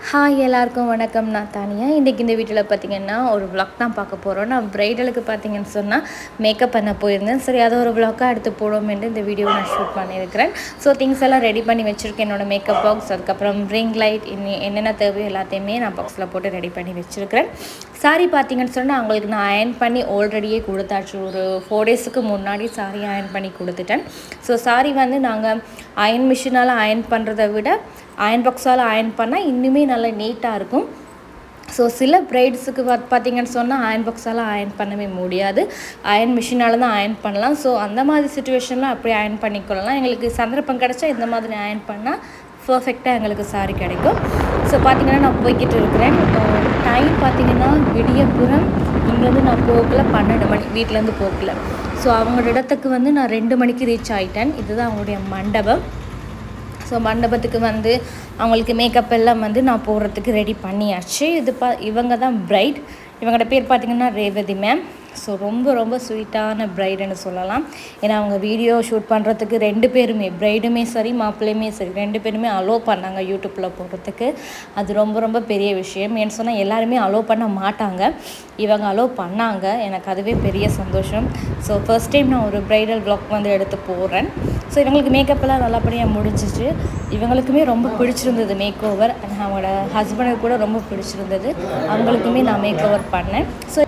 Hi எல்லாருக்கும் வணக்கம் நான் தானியா இன்றைக்கி இந்த வீட்டில் பார்த்தீங்கன்னா ஒரு vlog தான் பார்க்க போகிறோம் நான் ப்ரைடலுக்கு பார்த்தீங்கன்னு சொன்னால் மேக்கப் பண்ண போயிருந்தேன் சரி அதை ஒரு vlog-ஆ எடுத்து போடுவோம்னு இந்த வீடியோ நான் ஷூட் பண்ணியிருக்கிறேன் ஸோ திங்ஸ் எல்லாம் ரெடி பண்ணி வச்சுருக்கேன் என்னோட மேக்கப் பாக்ஸ் அதுக்கப்புறம் ரிங் லைட் இன்னி என்னென்ன தேவையோ எல்லாத்தையுமே நான் பாக்ஸில் போட்டு ரெடி பண்ணி வச்சுருக்கிறேன் சாரி பார்த்தீங்கன்னு சொன்னால் அவங்களுக்கு நான் அயன் பண்ணி ஆல்ரெடியே கொடுத்தாச்சு ஒரு ஃபோர் டேஸுக்கு முன்னாடி சாரி அயன் பண்ணி கொடுத்துட்டேன் ஸோ சாரி வந்து நாங்கள் அயன் மிஷினால் அயன் பண்ணுறதை விட அயன் பாக்ஸால் அயன் பண்ணால் இன்னுமே நல்லா நீட்டாக இருக்கும் ஸோ சில பிரைட்ஸுக்கு பார்த்து பார்த்தீங்கன்னு சொன்னால் அயன் பாக்ஸால் அயன் பண்ணவே முடியாது அயன் மிஷினால் தான் அயன் பண்ணலாம் ஸோ அந்த மாதிரி சுச்சுவேஷனில் அப்படியே அயன் பண்ணிக்கொள்ளலாம் எங்களுக்கு சந்தர்ப்பம் கிடச்சா இந்த மாதிரி அயன் பண்ணால் பர்ஃபெக்டாக எங்களுக்கு சாரி கிடைக்கும் ஸோ பார்த்தீங்கன்னா நான் போய்கிட்டு இருக்கிறேன் டைம் பார்த்தீங்கன்னா விடியப்புறம் இங்கேருந்து நான் போகல பன்னெண்டு மணி வீட்டிலேருந்து போகல ஸோ அவங்களோட இடத்துக்கு வந்து நான் ரெண்டு மணிக்கு ரீச் ஆகிட்டேன் இதுதான் அவங்களுடைய மண்டபம் ஸோ மண்டபத்துக்கு வந்து அவங்களுக்கு மேக்கப் எல்லாம் வந்து நான் போடுறதுக்கு ரெடி பண்ணியாச்சு இது பா இவங்க தான் பிரைட் இவங்களோட பேர் பார்த்திங்கன்னா ரேவதி மேம் ஸோ ரொம்ப ரொம்ப ஸ்வீட்டான பிரைடுன்னு சொல்லலாம் ஏன்னா அவங்க வீடியோ ஷூட் பண்ணுறதுக்கு ரெண்டு பேருமே பிரைடுமே சரி மாப்பிள்ளையுமே சரி ரெண்டு பேருமே அலோவ் பண்ணாங்க யூடியூப்பில் போடுறதுக்கு அது ரொம்ப ரொம்ப பெரிய விஷயம் ஏன்னு சொன்னால் எல்லாருமே அலோவ் பண்ண மாட்டாங்க இவங்க அலோவ் பண்ணாங்க எனக்கு அதுவே பெரிய சந்தோஷம் ஸோ ஃபர்ஸ்ட் டைம் நான் ஒரு ப்ரைடல் ப்ளாக் வந்து எடுத்து போடுறேன் ஸோ இவங்களுக்கு மேக்கப் எல்லாம் நல்லபடியாக முடிஞ்சிச்சு இவங்களுக்குமே ரொம்ப பிடிச்சிருந்தது மேக் ஓவர் அவங்களோட ஹஸ்பண்டுக்கு கூட ரொம்ப பிடிச்சிருந்தது அவங்களுக்குமே நான் மேக் ஓவர் பண்ணேன் ஸோ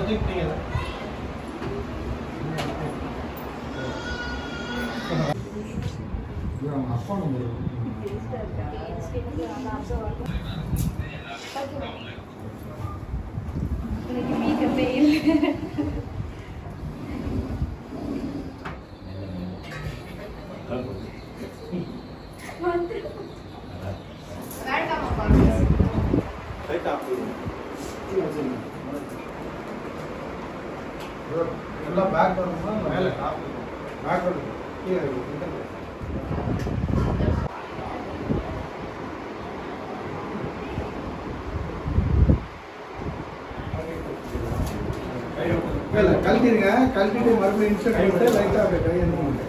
அப்பா நம்பர் எல்லாம் பேக் வரணுமா மேலே பேக் வரணும் கீழே இருக்கு. இல்ல கழட்டிருங்க கழட்டிட்டு மறுபடியும் இன்ஸ்டன்ட் போட்டு லைட்டா அப்படியே கை எடுக்கணும்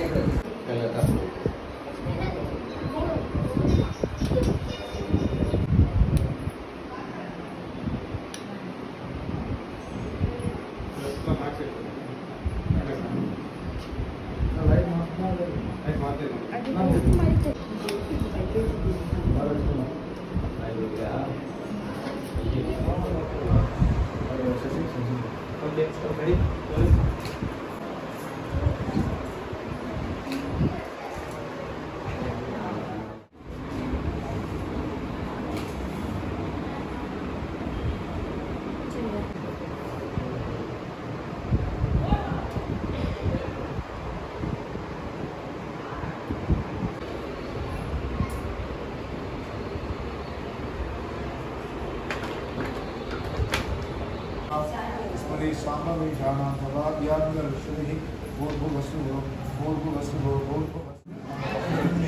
स्मरे सामवे जाना सदा याद विश्वहि भूर्भुवस्सु भूर्भुवस्सु भूर्भुवस्सु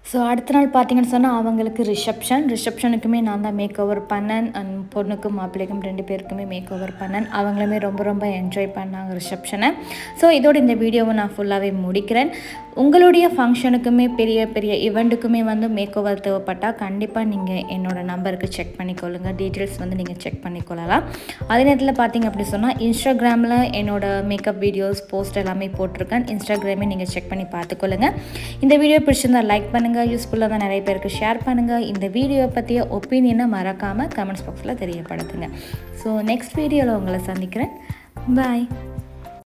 ஸோ அடுத்த நாள் பார்த்தீங்கன்னு சொன்னால் அவங்களுக்கு ரிசப்ஷன் ரிசப்ஷனுக்குமே நான் தான் மேக் ஓவர் பண்ணேன் அண்ட் பொண்ணுக்கும் மாப்பிள்ளைக்கும் ரெண்டு பேருக்குமே மேக் ஓவர் பண்ணேன் அவங்களுமே ரொம்ப ரொம்ப என்ஜாய் பண்ணாங்க ரிசப்ஷனை ஸோ இதோட இந்த வீடியோவை நான் ஃபுல்லாகவே முடிக்கிறேன் உங்களுடைய ஃபங்க்ஷனுக்குமே பெரிய பெரிய இவெண்ட்டுக்குமே வந்து மேக் ஓவர் தேவைப்பட்டால் கண்டிப்பாக நீங்கள் என்னோட நம்பருக்கு செக் பண்ணிக்கொள்ளுங்க டீட்டெயில்ஸ் வந்து நீங்கள் செக் பண்ணிக்கொள்ளலாம் அதே நேரத்தில் பார்த்தீங்க அப்படி சொன்னால் இன்ஸ்டாகிராமில் என்னோட மேக்கப் வீடியோஸ் போஸ்ட் எல்லாமே போட்டிருக்கேன் இன்ஸ்டாகிராமே நீங்கள் செக் பண்ணி பார்த்துக்கொள்ளுங்க இந்த வீடியோ பிடிச்சிருந்தா லைக் பண்ணுங்கள் யூஸ்ஃபுல்லாக தான் நிறைய பேருக்கு ஷேர் பண்ணுங்கள் இந்த வீடியோ பற்றிய ஒப்பீனியனை மறக்காமல் கமெண்ட்ஸ் பாக்ஸில் தெரியப்படுத்துங்க ஸோ நெக்ஸ்ட் வீடியோவில் உங்களை சந்திக்கிறேன் பாய்